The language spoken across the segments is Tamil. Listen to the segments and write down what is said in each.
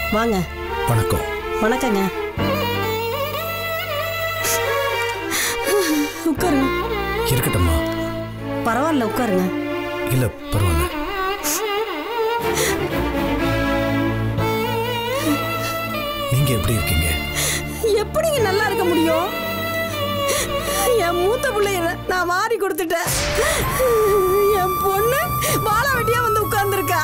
வாங்க வணக்கம் வணக்கங்க உட்காருங்க இருக்கட்டும்மா பரவாயில்ல உட்காருங்க இல்ல பரவாயில்ல நீங்க எப்படி இருக்கீங்க எப்படிங்க நல்லா இருக்க முடியும் என் மூத்த பிள்ளைய நான் வாரி கொடுத்துட்டேன் என் பொண்ணு வாழ வெட்டியா வந்து உட்கார்ந்துருக்கா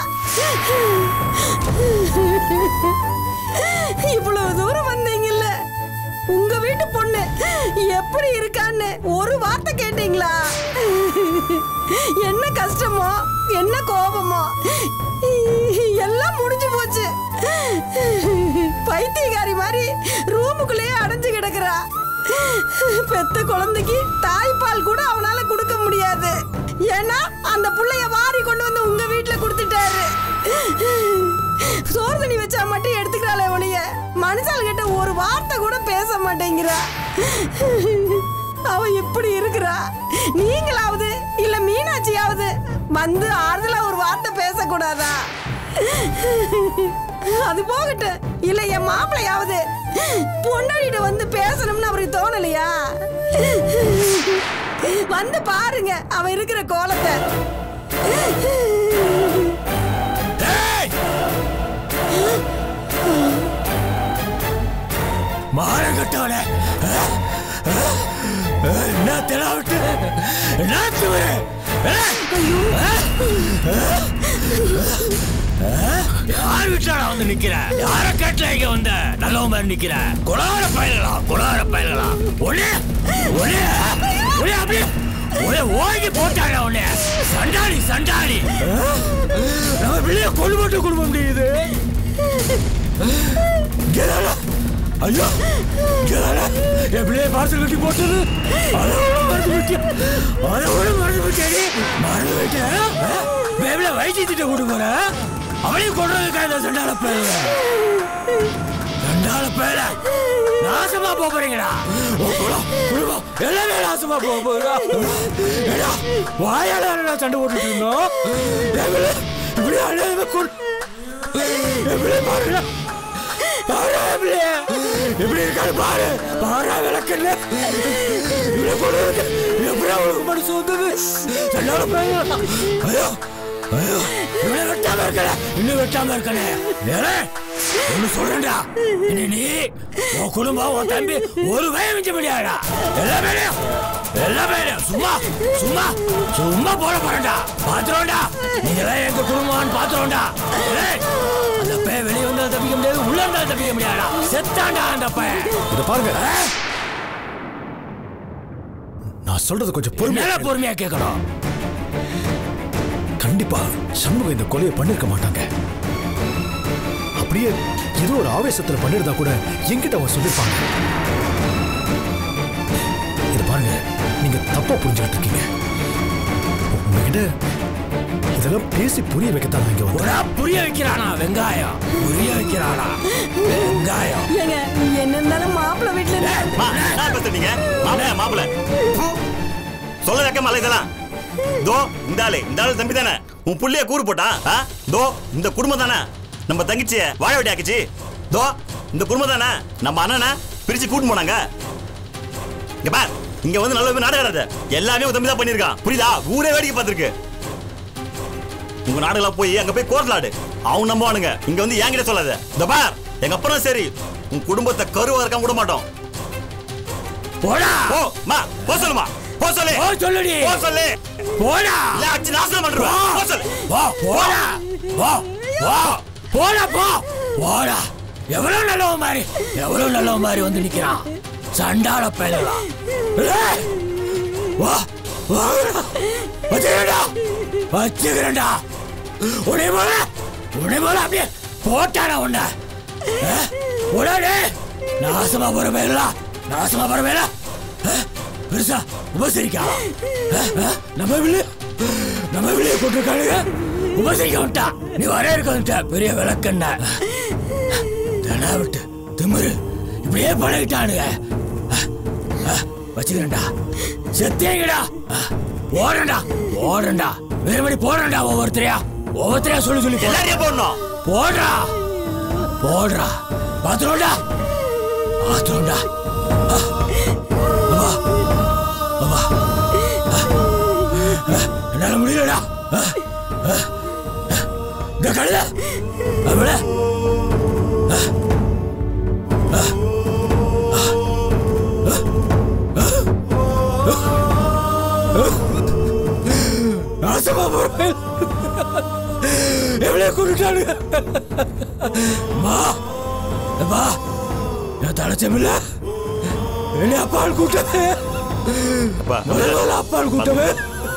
இவ்வளவு தூரம் வந்தீங்கல்ல உங்க வீட்டு பொண்ணு எப்படி இருக்கான்னு ஒரு வார்த்தை கேட்டீங்களா என்ன கஷ்டமோ என்ன கோபமோ எல்லாம் முடிஞ்சு போச்சு பைத்தியக்காரி மாதிரி ரூமுக்குள்ளேயே அடைஞ்சு கிடக்குறா பெத்த குழந்தைக்கு தாய்ப்பால் கூட அவனால கொடுக்க முடியாது ஏன்னா அந்த புள்ளைய வாரி கொண்டு வந்து உங்க வீட்டுல கொடுத்துட்டாரு சோறு தண்ணி வச்சா மட்டும் எடுத்துக்கிறாளே ஒழிய மனுஷால் கிட்ட ஒரு வார்த்தை கூட பேச மாட்டேங்கிறா அவ இப்படி இருக்கிறா நீங்களாவது இல்ல மீனாட்சியாவது வந்து ஆறுதலா ஒரு வார்த்தை பேசக்கூடாதா அது போகட்டும் இல்ல என் மாப்பிளையாவது பொண்டாடிட்ட வந்து பேசணும்னு அவருக்கு தோணலையா வந்து பாருங்க அவன் இருக்கிற கோலத்தை மாறகட்டோல என்ன தெலாவிட்டு நாத்துவே யார் வீட்டாடா வந்து நிக்கிற யார கேட்டல இங்க வந்த நல்லவன் மாதிரி நிக்கிற குளார பயல்களா குளார பயல்களா ஒளே ஒளே ஒளே அப்படியே ஒளே ஓங்கி போட்டாடா உன்னை சண்டாளி சண்டாளி நம்ம பிள்ளைய கொண்டு போட்டு கொடுக்க முடியுது கேளாடா ஐயோ கேளாடா என் பிள்ளைய பார்சல் கட்டி போட்டது அதோட மறந்து விட்டேன் அதோட மறந்து விட்டேன் மறந்து விட்டேன் பேபில வைத்தியத்திட்ட கூட்டு போற அவளையும் கொண்டு இந்த சண்டால பேர சண்டால பேர நாசமா போக போறீங்களா உன் குலம், குடும்பம் எல்லாமே நாசமா போக போறா ஏடா, வாயால நான் சண்டை போட்டுட்டு இருந்தோம் என் பிள்ளை இப்படி அழுத கொண்டு எப்படி பாருடா பாரு எப்படி எப்படி இருக்காரு பாரு பாரு விளக்கல இப்படி கொண்டு வந்து எப்படி அவளுக்கு மனசு வந்தது என்னால பையன் ஐயோ ஐயோ இவனை வெட்டாம இருக்கல இன்னும் வெட்டாம இருக்கனே ஏலே ஒண்ணு சொல்றேன்டா இனி நீ உன் குடும்பம் உன் தம்பி ஒரு பயம் மிஞ்ச முடியாடா எல்லா வேலையும் எல்லா வேலையும் சும்மா சும்மா சும்மா போட போறேன்டா பாத்துறோம்டா நீங்களே எங்க குடும்பம்னு பாத்துறோம்டா ஏய், அந்த பையன் வெளியே வந்தா தப்பிக்க முடியாது உள்ள இருந்தா தப்பிக்க முடியாதா செத்தாண்டா அந்த பையன் இத பாருங்க ஏய், நான் சொல்றது கொஞ்சம் பொறுமையா மேல பொறுமையா கேட்கணும் கண்டிப்பா சண்முகம் இந்த கொலையை பண்ணிருக்க மாட்டாங்க அப்படியே ஏதோ ஒரு ஆவேசத்துல பண்ணிருந்தா கூட என்கிட்ட அவன் சொல்லிருப்பாங்க இது பாருங்க நீங்க தப்பா புரிஞ்சுக்கிட்டு இருக்கீங்க உங்ககிட்ட இதெல்லாம் பேசி புரிய வைக்கத்தான் நான் இங்க வந்தேன் ஒரா புரிய வைக்கிறானா வெங்காயம் புரிய வைக்கிறானா வெங்காயம் ஏங்க என்ன இருந்தாலும் மாப்பிள்ளை வீட்டுல இருந்து மா, என்ன பேசுறீங்க மாப்பிள்ள மாப்பிள்ள சொல்ல வைக்க மலை இதெல்லாம் தோ இந்த ஆளு இந்த ஆளு தம்பி தானே உன் புள்ளைய கூறு போட்டா ஆ? தோ இந்த குடும்பம் தானே நம்ம தங்கச்சிய வாழ வெட்டி ஆக்கிச்சு தோ இந்த குடும்பம் தானே நம்ம அண்ணனை பிரிச்சு கூட்டு போனாங்க இங்க பார் இங்க வந்து நல்ல நாடகம் ஆடாத எல்லாமே உன் தம்பி தான் பண்ணிருக்கான் புரியுதா ஊரே வேடிக்கை பார்த்திருக்கு உங்க நாடுகளா போய் அங்க போய் கோர்ட்ல ஆடு அவங்க நம்புவானுங்க இங்க வந்து என்கிட்ட சொல்லாத இந்த பார் எங்க அப்பனும் சரி உன் குடும்பத்தை கருவா இருக்காம விட மாட்டோம் போடா போ மா போ சொல்லுமா போ சொல்லு போ சொல்லுடி போ சொல்லு போடா இல்ல அடிச்சு நாசனம் பண்றோம் போ சொல்லு போ போடா போ போ போடா போ போடா எவ்வளவு நல்லவ மாதிரி எவ்வளவு நல்லவ மாதிரி வந்து நிக்கிறான் சண்டால பயலலாம் ஏய், வா வாடா வச்சுக்கிறேன்டா வச்சுக்கிறேன்டா உடனே போல உடனே போல அப்படியே போட்டாடா உன்ன உடனே நாசமா போற பயலா நாசமா போற பயலா பெருசா உபசரிக்கா நம்ம வீடு நம்ம வீடு போட்டிருக்காளுங்க உபசரிக்க விட்டா நீ வர இருக்க வந்துட்ட பெரிய விளக்கண்ண தடா விட்டு திமிரு இப்படியே பழகிட்டானுங்க வச்சுக்கிறேன்டா செத்தேங்கடா ஓடுறேன்டா ஓடுறேன்டா வேறுபடி போடுறேன்டா ஒவ்வொருத்தரையா ஒவ்வொருத்தரையா சொல்லி சொல்லி போடுறேன். எல்லாரையும் போடணும் போடுறா ஓடுறா பாத்துருவோம்டா பாத்துருவோம்டா வா வா என்னால முடியலடா இந்த கழுத அவள நாசமா போறேன் எவ்வளவு கொண்டுட்டானுங்க மா மா நான் தலைச்சமில்ல என்ன அப்பால் கூட்டமே அப்பா முதல்ல அப்பால் கூட்டமே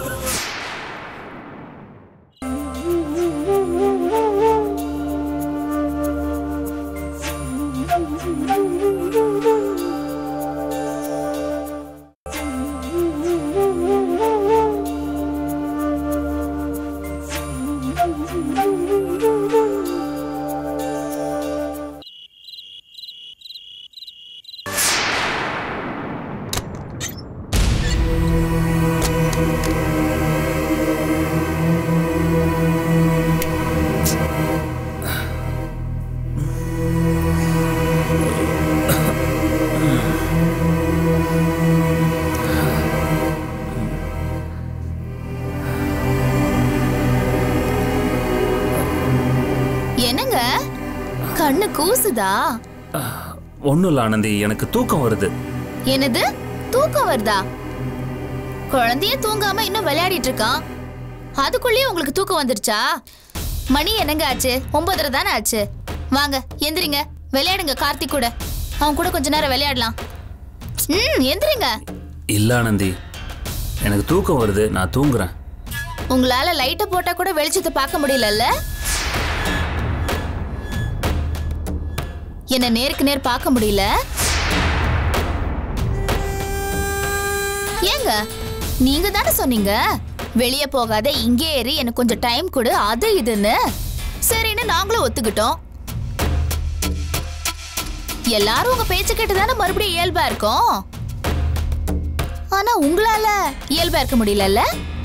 என்னங்க கண்ணு கூசுதா ஒன்றும் இல்லை ஆனந்தி எனக்கு தூக்கம் வருது என்னது தூக்கம் வருதா குழந்தைய தூங்காம இன்னும் விளையாடிட்டு இருக்கான் அதுக்குள்ளேயே உங்களுக்கு தூக்கம் வந்துருச்சா மணி என்னங்க ஆச்சு ஒன்பதரை தானே ஆச்சு வாங்க எந்திரிங்க விளையாடுங்க கார்த்திக் கூட அவன் கூட கொஞ்ச நேரம் விளையாடலாம் ம் எந்திரிங்க இல்லை ஆனந்தி எனக்கு தூக்கம் வருது நான் தூங்குறேன் உங்களால லைட்டை போட்டா கூட வெளிச்சத்தை பார்க்க முடியலல்ல என்ன நேருக்கு நேர் பார்க்க முடியல ஏங்க நீங்க தானே சொன்னீங்க வெளியே போகாத இங்கே ஏறி எனக்கு கொஞ்சம் டைம் கொடு அது இதுன்னு சரின்னு நாங்களும் ஒத்துக்கிட்டோம் எல்லாரும் உங்க பேச்ச கேட்டு தானே மறுபடியும் இயல்பா இருக்கும் ஆனா உங்களால இயல்பா இருக்க முடியலல்ல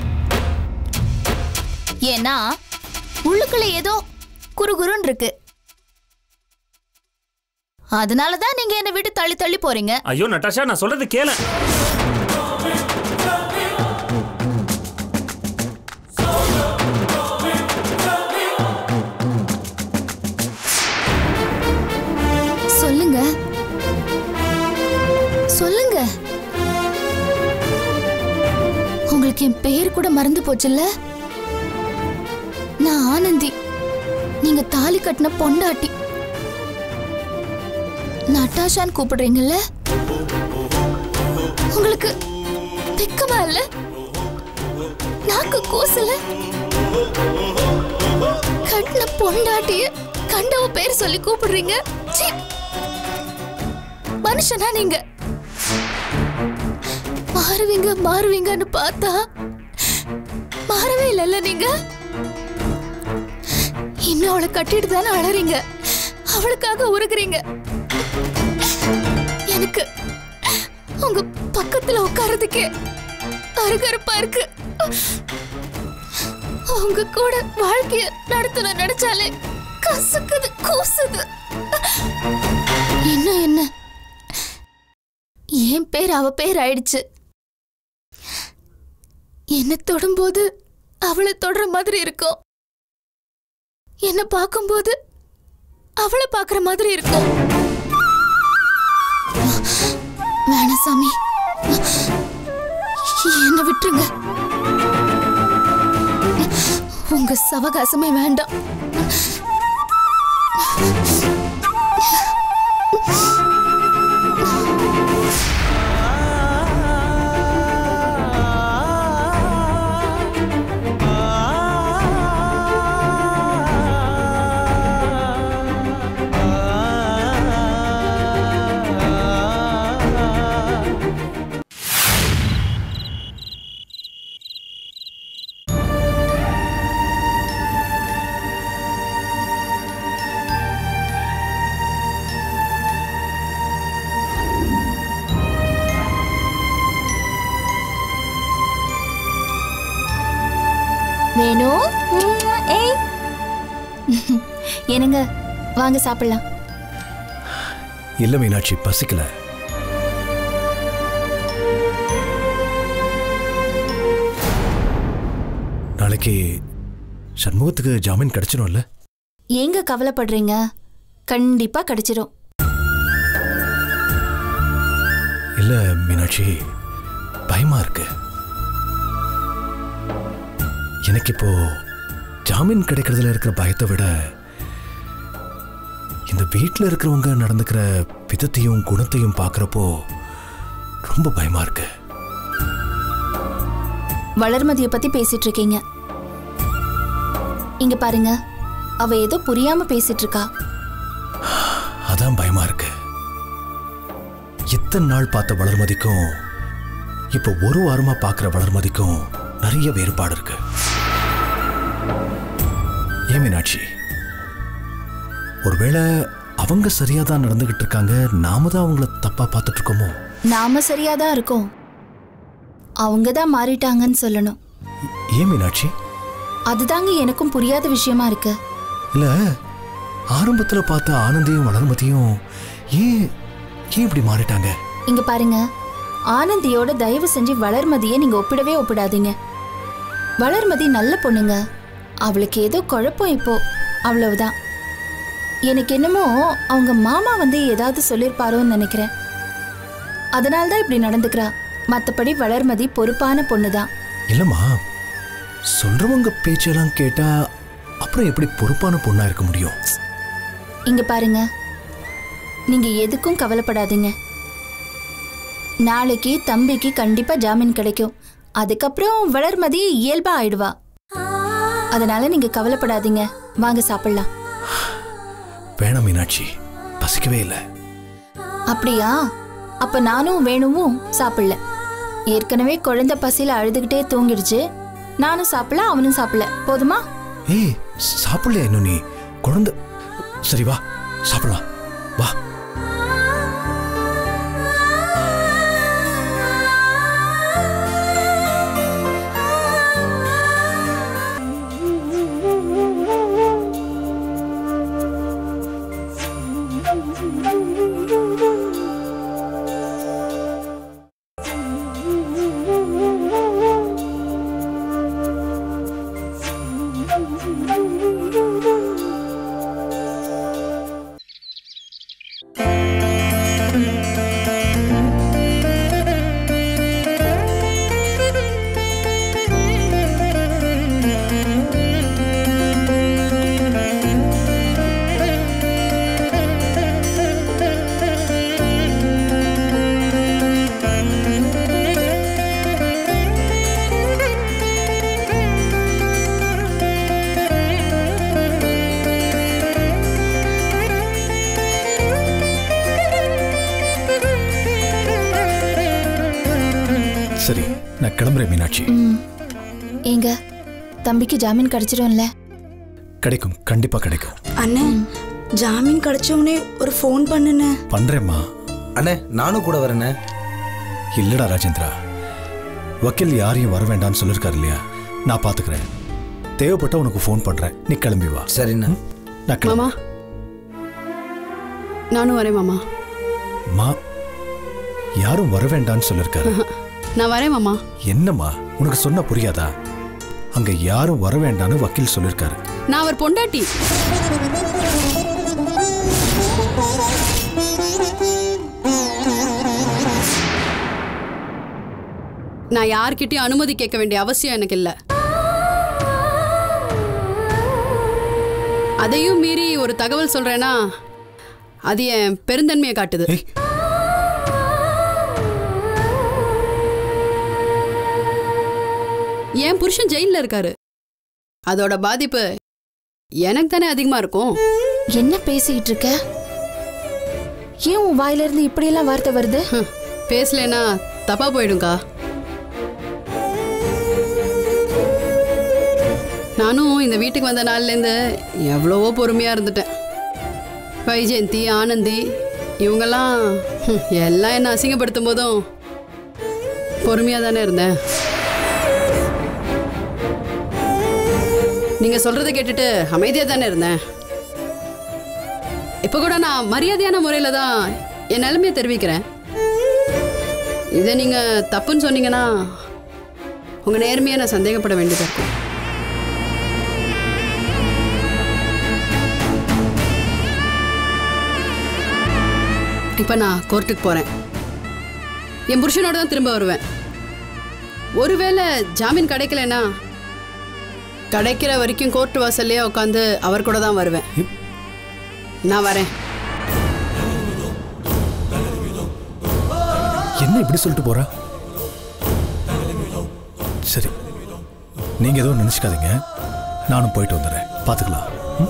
ஏன்னா உள்ளுக்குள்ள ஏதோ குறுகுறுன்னு இருக்கு அதனால தான் நீங்க என்னை விட்டு தள்ளி தள்ளி போறீங்க ஐயோ நட்டாஷா நான் சொல்றது கேள சொல்லுங்க சொல்லுங்க உங்களுக்கு என் பெயர் கூட மறந்து போச்சுல்ல நான் ஆனந்தி நீங்க தாலி கட்டின பொண்டாட்டி நட்டாஷான்னு கூப்பிடுறீங்கல்ல உங்களுக்கு வெக்கமா இல்ல நாக்கு கூசல கட்டின பொண்டாட்டிய கண்டவ பேர் சொல்லி கூப்பிடுறீங்க சீ. மனுஷனா நீங்க மாறுவீங்க மாறுவீங்கன்னு பார்த்தா மாறவே இல்லைல்ல நீங்க இன்னும் அவளை கட்டிட்டு தானே அழறீங்க அவளுக்காக உருகுறீங்க எனக்கு உங்க பக்கத்துல உட்கார்றதுக்கே அருகருப்பா இருக்கு உங்க கூட வாழ்க்கைய நடத்தணும் நினைச்சாலே கசக்குது கூசுது இன்னும் என்ன என் பேர் அவ பேர் ஆயிடுச்சு என்ன தொடும்போது அவளை தொடுற மாதிரி இருக்கும் என்ன பார்க்கும்போது அவளை பார்க்குற மாதிரி இருக்கும் வேணாம் சாமி என்ன விட்டுருங்க உங்க சவகாசமே வேண்டாம் வேணும் ஏய் என்னங்க வாங்க சாப்பிடலாம் இல்ல மீனாட்சி பசிக்கல நாளைக்கு சண்முகத்துக்கு ஜாமீன் கிடைச்சிடும்ல ஏங்க கவலைப்படுறீங்க கண்டிப்பா கிடைச்சிரும் இல்ல மீனாட்சி பயமா இருக்கு எனக்கு இப்போ ஜாமீன் கிடைக்கிறதுல இருக்கிற பயத்தை விட இந்த வீட்டில் இருக்கிறவங்க நடந்துக்கிற விதத்தையும் குணத்தையும் பார்க்குறப்போ ரொம்ப பயமா இருக்கு வளர்மதிய பத்தி பேசிட்டு இருக்கீங்க இங்க பாருங்க அவ ஏதோ புரியாம பேசிட்டு இருக்கா அதான் பயமா இருக்கு இத்தனை நாள் பார்த்த வளர்மதிக்கும் இப்போ ஒரு வாரமா பார்க்குற வளர்மதிக்கும் நிறைய வேறுபாடு இருக்கு ஏன் மீனாட்சி ஒருவேளை அவங்க சரியா தான் நடந்துகிட்டு இருக்காங்க நாம தான் அவங்கள தப்பா பார்த்துட்டு இருக்கோமோ நாம சரியாதான் இருக்கோம் அவங்க தான் மாறிட்டாங்கன்னு சொல்லணும் ஏன் மீனாட்சி அதுதாங்க எனக்கும் புரியாத விஷயமா இருக்கு இல்ல ஆரம்பத்துல பார்த்த ஆனந்தியும் வளர்மதியும் ஏன் ஏன் இப்படி மாறிட்டாங்க இங்க பாருங்க ஆனந்தியோட தயவு செஞ்சு வளர்மதியை நீங்க ஒப்பிடவே ஒப்பிடாதீங்க வளர்மதி நல்ல பொண்ணுங்க அவளுக்கு ஏதோ குழப்பம் இப்போ அவ்வளவுதான் எனக்கு என்னமோ அவங்க மாமா வந்து ஏதாவது சொல்லியிருப்பாரோன்னு நினைக்கிறேன் அதனால தான் இப்படி நடந்துக்கிறா மத்தபடி வளர்மதி பொறுப்பான பொண்ணுதான் இல்லம்மா சொல்றவங்க பேச்செல்லாம் கேட்டா அப்புறம் எப்படி பொறுப்பான பொண்ணா இருக்க முடியும் இங்க பாருங்க நீங்க எதுக்கும் கவலைப்படாதீங்க நாளைக்கு தம்பிக்கு கண்டிப்பா ஜாமீன் கிடைக்கும் அதுக்கப்புறம் வளர்மதி இயல்பா ஆயிடுவா அதனால நீங்க கவலைப்படாதீங்க வாங்க சாப்பிடலாம் வேணாம் மீனாட்சி பசிக்கவே இல்லை அப்படியா அப்ப நானும் வேணுமும் சாப்பிடல ஏற்கனவே குழந்தை பசியில அழுதுகிட்டே தூங்கிடுச்சு நானும் சாப்பிடல அவனும் சாப்பிடல போதுமா ஏய் சாப்பிடலையா இன்னும் நீ குழந்தை சரி வா சாப்பிடலாம் வா சரி நான் கிளம்புறேன் மீனாட்சி ம். ஏங்க தம்பிக்கு ஜாமீன் கிடைச்சிரும்ல கிடைக்கும் கண்டிப்பா கிடைக்கும் அண்ணே ஜாமீன் கிடைச்சவனே ஒரு ஃபோன் பண்ணுண்ணே பண்றேம்மா அண்ணே நானும் கூட வரேண்ணே இல்லடா ராஜேந்திரா வக்கீல் யாரையும் வர வேண்டாம்னு சொல்லிருக்காரு இல்லையா நான் பாத்துக்கிறேன் தேவைப்பட்ட உனக்கு ஃபோன் பண்றேன் நீ கிளம்பி வா சரிண்ணே நான் கிளம்பு மாமா நானும் வரேன் மாமா மா யாரும் வர வேண்டாம்னு சொல்லிருக்காரு நான் வரேன் மாமா என்னம்மா உனக்கு சொன்னா புரியாதா அங்க யாரும் வர வேண்டாம்னு வக்கீல் சொல்லிருக்காரு நான் அவர் பொண்டாட்டி நான் யார்கிட்டயும் அனுமதி கேட்க வேண்டிய அவசியம் எனக்கு இல்ல அதையும் மீறி ஒரு தகவல் சொல்றேன்னா அது என் பெருந்தன்மையை காட்டுது ஏய் என் புருஷன் ஜெயில்ல இருக்காரு அதோட பாதிப்பு எனக்கு தானே அதிகமா இருக்கும் என்ன பேசிக்கிட்டு இருக்க ஏன் உன் வாயில இருந்து இப்படியெல்லாம் வார்த்தை வருது ஹம், பேசலைன்னா தப்பா போயிடும்க்கா நானும் இந்த வீட்டுக்கு வந்த நாள்லேருந்து எவ்வளவோ பொறுமையா இருந்துட்டேன் வைஜெயந்தி ஆனந்தி இவங்கெல்லாம் ஹம், எல்லாம் என்ன அசிங்கப்படுத்தும் போதும் பொறுமையா தானே இருந்தேன் நீங்க சொல்றதை கேட்டுட்டு அமைதியா தானே இருந்தேன் இப்போ கூட நான் மரியாதையான முறையில் தான் என் நிலைமையை தெரிவிக்கிறேன் இதை நீங்கள் தப்புன்னு சொன்னீங்கன்னா உங்கள் நேர்மையை நான் சந்தேகப்பட வேண்டியதாக இருக்கும் இப்போ நான் கோர்ட்டுக்கு போகிறேன் என் புருஷனோட தான் திரும்ப வருவேன் ஒருவேளை ஜாமீன் கிடைக்கலனா கிடைக்கிற வரைக்கும் கோர்ட் வாசல்லையே உட்காந்து அவர் கூட தான் வருவேன் நான் வரேன் என்ன இப்படி சொல்லிட்டு போறா சரி நீங்க எதுவும் நினைச்சுக்காதீங்க நானும் போயிட்டு வந்துடுறேன் பாத்துக்கலாம் ம்?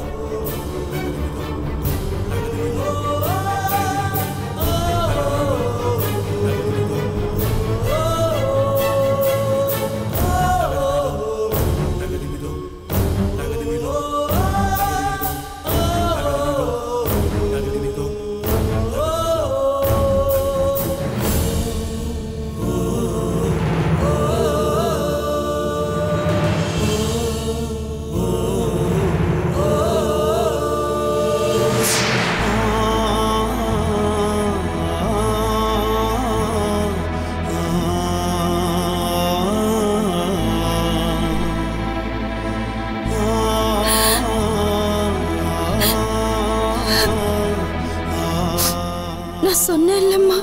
நான் சொன்னேன்லம்மா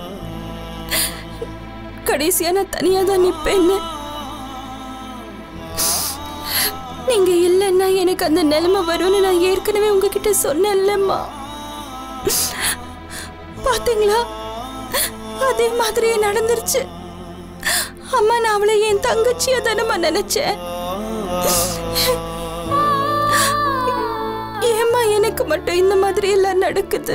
கடைசியா நான் தனியா தான் நிப்பேன்னு நீங்க இல்லைன்னா எனக்கு அந்த நிலைமை வரும்னு நான் ஏற்கனவே உங்ககிட்ட சொன்னேன்லம்மா பாத்தீங்களா அதே மாதிரியே நடந்துருச்சு அம்மா நான் அவளை என் தங்கச்சியா தானம்மா நினைச்சேன் ஏம்மா எனக்கு மட்டும் இந்த மாதிரி எல்லாம் நடக்குது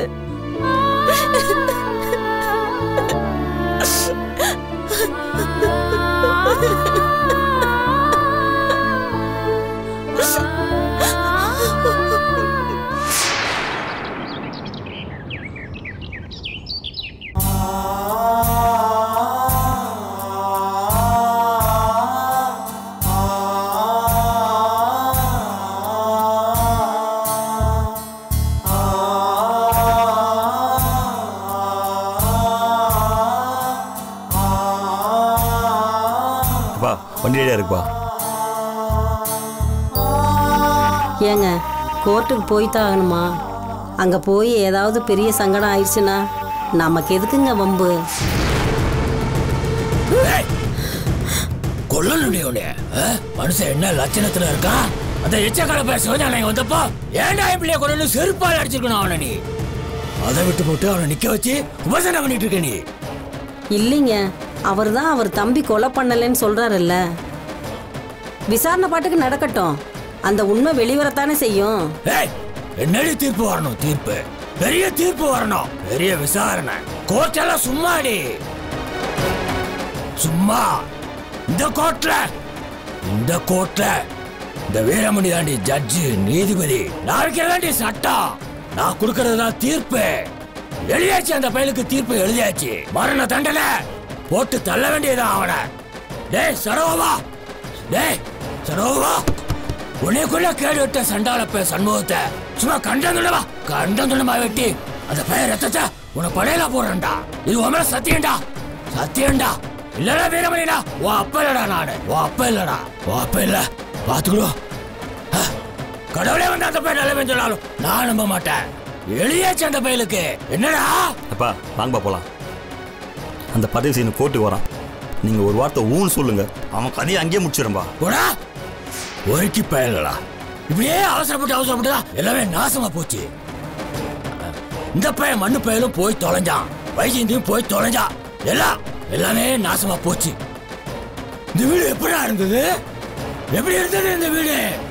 அப்பா வண்டி ரெடியா இருக்குப்பா ஏங்க கோர்ட்டுக்கு போய் தான் ஆகணுமா அங்கே போய் ஏதாவது பெரிய சங்கடம் ஆயிடுச்சுன்னா நமக்கு எதுக்குங்க வம்பு கொல்லணுடைய உன்னைய ஆ? மனுஷன் என்ன லட்சணத்துல இருக்கான் அந்த எச்சக்கால பேர் சிவஞானம் வந்தப்போ ஏன்டா என் பிள்ளைய கொண்டு செருப்பால் அடிச்சிருக்கணும் அவனை நீ அதை விட்டு போட்டு அவனை நிக்க வச்சு உபசனம் பண்ணிட்டு இருக்க நீ இல்லைங்க அவர் தான் அவர் தம்பி கொலை பண்ணலைன்னு சொல்றாருல்ல விசாரணை பாட்டுக்கு நடக்கட்டும் அந்த உண்மை வெளிவரத்தானே செய்யும் ஏய் என்னடி தீர்ப்பு வரணும் தீர்ப்பு பெரிய தீர்ப்பு வரணும் பெரிய விசாரணை கோர்ட்டெல்லாம் சும்மாடி சும்மா இந்த கோர்ட்ல இந்த கோர்ட்ல இந்த வீரமணி தாண்டி ஜட்ஜு நீதிபதி நான் வைக்கிறதாண்டி சட்டம் நான் கொடுக்கறது தான் தீர்ப்பு எழுதியாச்சு அந்த பயலுக்கு தீர்ப்பு எழுதியாச்சு மரண தண்டனை போட்டு தள்ள வேண்டியதான் அவனை டேய் சரோவா டேய் சரோவா உன்னைக்குள்ள கேடு விட்ட சண்டால பே சண்முகத்தை சும்மா கண்டம் துண்டவா கண்டம் துண்டமா வெட்டி அந்த பையன் ரத்தத்தை உன படையில போடுறேன்டா இது உன் மேல சத்தியம்டா சத்தியம்டா இல்லடா வீரமணிடா உன் அப்பா இல்லடா நானு உன் அப்பா இல்லடா உன் அப்பா இல்ல பாத்துக்கிடுவோம் கடவுளே வந்து அந்த பையன் நிலைமை சொன்னாலும் நான் நம்ப மாட்டேன் எளியாச்சு அந்த பையலுக்கு என்னடா அப்பா வாங்கப்பா போலாம் அந்த பதிவு செய்யணும் கோர்ட்டுக்கு வரான் நீங்க ஒரு வார்த்தை ஊன்னு சொல்லுங்க அவன் கதையை அங்கேயே முடிச்சிடும்பா போடா ஒருக்கி பயல்களா இப்படியே அவசரப்பட்டு அவசரப்பட்டு தான் எல்லாமே நாசமா போச்சு இந்த பையன் மண்ணு பயலும் போய் தொலைஞ்சான் வைஜெயந்தியும் போய் தொலைஞ்சான் எல்லாம் எல்லாமே நாசமா போச்சு இந்த வீடு எப்படிடா இருந்தது எப்படி இருந்தது இந்த வீடு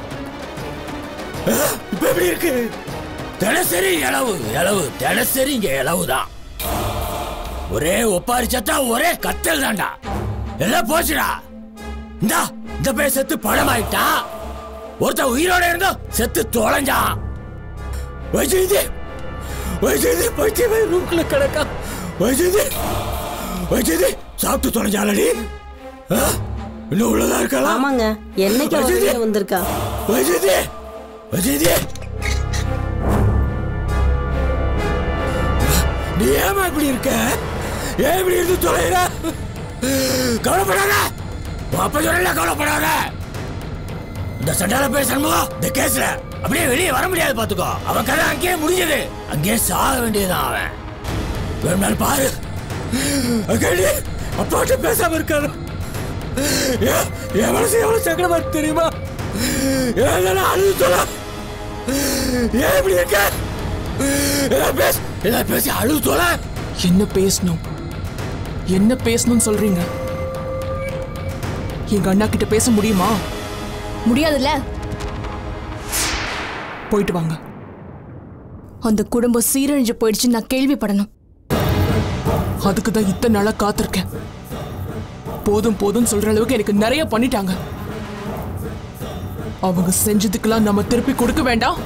அஹ், இப்ப எப்படி இருக்கு தினசரி இளவு இளவு தினசரி இங்க இளவு தான் ஒரே ஒப்பாரி சத்தா ஒரே கத்தல் தான்டா எல்லாம் போச்சுடா இந்தா இந்த பையன் செத்து பழமாயிட்டான் ஒருத்தன் உயிரோட இருந்தா செத்து தொலைஞ்சான் வைஜெயந்தி வைஜெயந்தி பைத்தியமே ரூம்குள்ள கிடக்கா வைஜெயந்தி வைஜெயந்தி சாப்பிட்டு தொலைஞ்சாலடி ஆ? இன்னும் உள்ளதா இருக்கலாம் ஆமாங்க என்னைக்கு அவர் வெளியே வந்திருக்கா வைஜெயந்தி வைஜெயந்தி ஏமா இப்படி இருக்க ஏன் இப்படி இருந்து தொலைற கவலைப்படாத உன் அப்பா சொல்லல கவலைப்படாத இந்த சண்டால போய் சண்முகம் இந்த கேஸ்ல அப்படியே வெளியே வர முடியாது பாத்துக்கோ அவன் கதை அங்கேயே முடிஞ்சது அங்கேயே சாக வேண்டியதுதான் அவன் வேணும்னாலும் பாரு அங்கேயே அப்பாட்ட பேசாம இருக்காரு ஏன் என் மனசு எவ்வளவு சங்கடமா இருக்கு தெரியுமா ஏன் அழுது சொல்ல ஏன் இப்படி இருக்க ஏதாவது பேச ஏதாவது பேசி அழுது தொலை என்ன பேசணும் என்ன பேசணும்னு சொல்றீங்க எங்க அண்ணா கிட்ட பேச முடியுமா முடியாதுல்ல போயிட்டு வாங்க அந்த குடும்பம் சீரழிஞ்சு போயிடுச்சு நான் கேள்விப்படணும் அதுக்கு தான் இத்தனை நாளா காத்திருக்கேன் போதும் போதும் சொல்ற அளவுக்கு எனக்கு நிறைய பண்ணிட்டாங்க அவங்க செஞ்சதுக்கெல்லாம் நம்ம திருப்பி கொடுக்க வேண்டாம்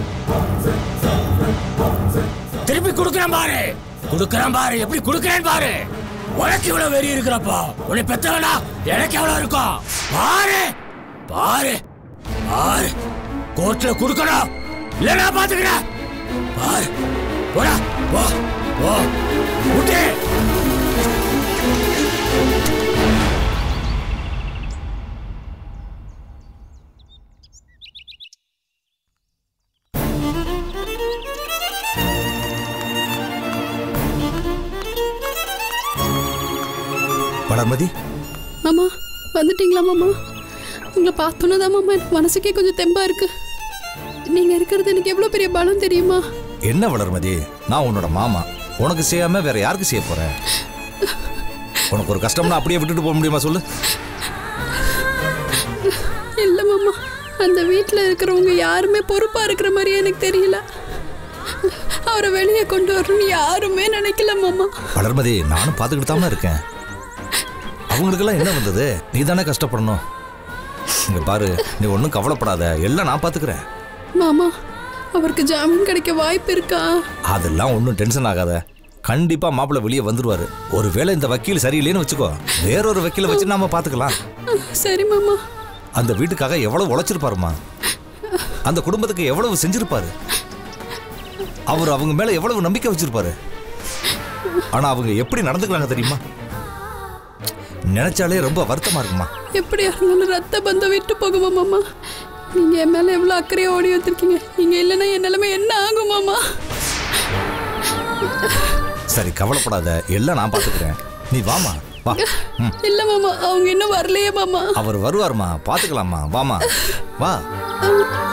திருப்பி கொடுக்கறேன் பாரு கொடுக்கறேன் பாரு எப்படி கொடுக்கறேன் பாரு உனக்கு இவ்வளவு வெறி இருக்கிறப்போ உன்னை பெத்தவனா எனக்கு எவ்வளவு இருக்கும் பாரு பாரு பாரு கோர்ட்ல கொடுக்கணும் இல்ல நான் பாத்துக்கிறேன் பாரு போடா போ போ விட்டு வளர்மதி மாமா வந்துட்டீங்களா மாமா உங்களை பார்த்தோன்னே தான் மாமா எனக்கு மனசுக்கே கொஞ்சம் தெம்பா இருக்கு நீங்க இருக்கிறது எனக்கு எவ்வளவு பெரிய பலம் தெரியுமா என்ன வளர்மதி நான் உன்னோட மாமா உனக்கு செய்யாம வேற யாருக்கு செய்ய போறேன் உனக்கு ஒரு கஷ்டம்னா அப்படியே விட்டுட்டு போக முடியுமா சொல்லு இல்ல மாமா அந்த வீட்டில் இருக்கிறவங்க யாருமே பொறுப்பா இருக்கிற மாதிரியே எனக்கு தெரியல அவரை வெளியே கொண்டு வரணும்னு யாருமே நினைக்கல மாமா வளர்மதி நானும் பார்த்துக்கிட்டு தான் இருக்கேன் அவங்களுக்கெல்லாம் என்ன வந்தது நீ தானே கஷ்டப்படணும் இங்க பாரு நீ ஒன்றும் கவலைப்படாத எல்லாம் நான் பார்த்துக்கிறேன் மாமா அவருக்கு ஜாமீன் கிடைக்க வாய்ப்பு இருக்கா அதெல்லாம் ஒன்றும் டென்ஷன் ஆகாத கண்டிப்பா மாப்பிள்ளை வெளியே வந்துருவாரு ஒருவேளை இந்த வக்கீல் சரியில்லைன்னு வச்சுக்கோ வேறொரு வக்கீலை வச்சு நாம பார்த்துக்கலாம் சரி மாமா அந்த வீட்டுக்காக எவ்வளவு உழைச்சிருப்பாருமா அந்த குடும்பத்துக்கு எவ்வளவு செஞ்சிருப்பாரு அவர் அவங்க மேல எவ்வளவு நம்பிக்கை வச்சிருப்பாரு ஆனா அவங்க எப்படி நடந்துக்கிறாங்க தெரியுமா நினைச்சாலே ரொம்ப வருத்தமா இருக்குமா எப்படியா இருந்தாலும் ரத்த பந்தம் விட்டு போகுமா மாமா நீங்க என் மேல எவ்வளவு அக்கறையா ஓடி வந்திருக்கீங்க நீங்க இல்லைன்னா என் நிலைமை என்ன ஆகும் மாமா சரி கவலைப்படாத எல்லாம் நான் பாத்துக்கிறேன் நீ வாமா வா ம். இல்ல மாமா அவங்க இன்னும் வரலையே மாமா அவர் வருவாருமா பாத்துக்கலாமா வாமா வா